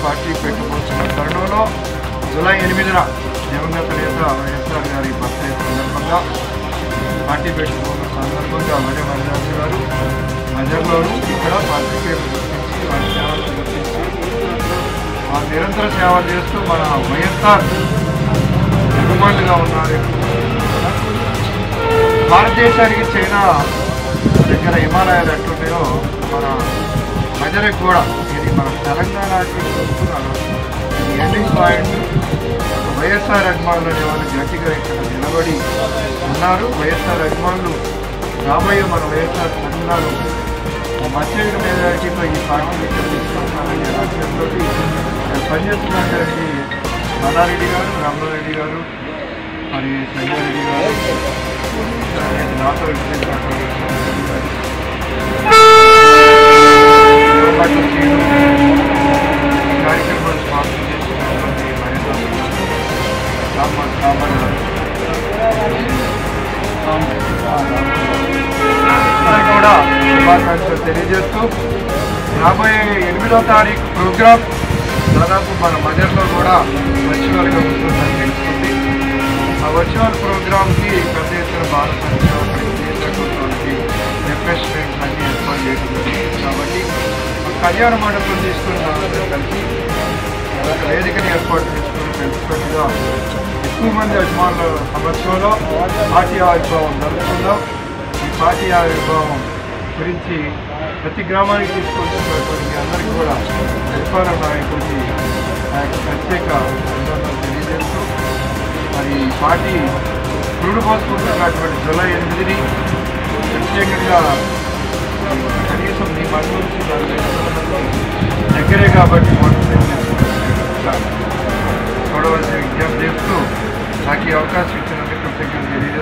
party పెట్టబోతున్న తరుణంలో July ఎనిమిదిన దివంగత నేత వైఎస్ఆర్ గారి బర్త్డే సందర్భంగా పార్టీ పెట్టుకున్న సందర్భంగా వరే మరిదాసు గారు మజర్లోను ఇక్కడ పాత్రికేయులు గుర్తించి వారి సేవలు గుర్తించి ఆ నిరంతర సేవ చేస్తూ మన వైఎస్ఆర్ అభిమానులుగా ఉన్నారు భారతదేశానికి చైనా దగ్గర హిమాలయాలు ఎట్లున్నాయో మన మజరకు కూడా ఇది మన తెలంగాణకి చూస్తున్న ఈ ఎండింగ్ పాయింట్ వైఎస్ఆర్ అభిమానులు అనే వాళ్ళు గట్టిగా ఇక్కడ నిలబడి ఉన్నారు వైఎస్ఆర్ అభిమానులు రాబోయే మన వైఎస్ఆర్ సంఘాలు మత్స్యయుగ మేధావితో ఈ పార్టీని ఇక్కడ తీసుకుంటున్నారనే లక్ష్యంతో పనిచేస్తున్నటువంటి మల్లారెడ్డి గారు రామరెడ్డి గారు మరి సంజయ్ రెడ్డి గారు అలాగే నాతో విశ్లేషించినటువంటి యువపట్ల శ్రీను ఈ కార్యక్రమాన్ని స్పాన్సర్ చేసినటువంటి మహేంద్ర రామ్మోహన్ రామన్ గారు అందరికీ కూడా శుభాకాంక్షలు తెలియజేస్తూ రాబోయే ఎనిమిదో తారీఖు ప్రోగ్రాం దాదాపు మన బజార్లో కూడా వర్చువల్గా ఉంటుందని తెలుస్తుంది ఆ వర్చువల్ ప్రోగ్రామ్కి పెద్ద ఎత్తున భారత సంఖ్యకి రిఫ్రెష్మెంట్స్ అన్ని ఏర్పాటు చేయడం జరిగింది కాబట్టి ఆ కళ్యాణ మండపం తీసుకుని అందరూ కలిసి ఒక వేదికని ఏర్పాటు చేసుకుని కలిసికట్టుగా ఎక్కువ మంది అభిమానుల సమక్షంలో పార్టీ ఆవిర్భావం జరుగుతుందో ఈ పార్టీ ఆవిర్భావం గురించి ప్రతి గ్రామానికి తీసుకొచ్చినటువంటి మీ అందరికీ కూడా పరిపాలన నాయకుడికి ఆ యొక్క ప్రత్యేక అభినందనలు తెలియజేస్తూ మరి ఈ పార్టీ పురుడు పోసుకుంటున్నటువంటి జూలై ఎనిమిదిని ప్రత్యేకంగా కనీసం మీ మన నుంచి నలభై మంది దగ్గరే కాబట్టి మనం చూడవలసిన విజ్ఞప్తి చేస్తూ నాకు ఈ అవకాశం ఇచ్చినందుకు కృతజ్ఞతలు తెలియజేస్తున్నాను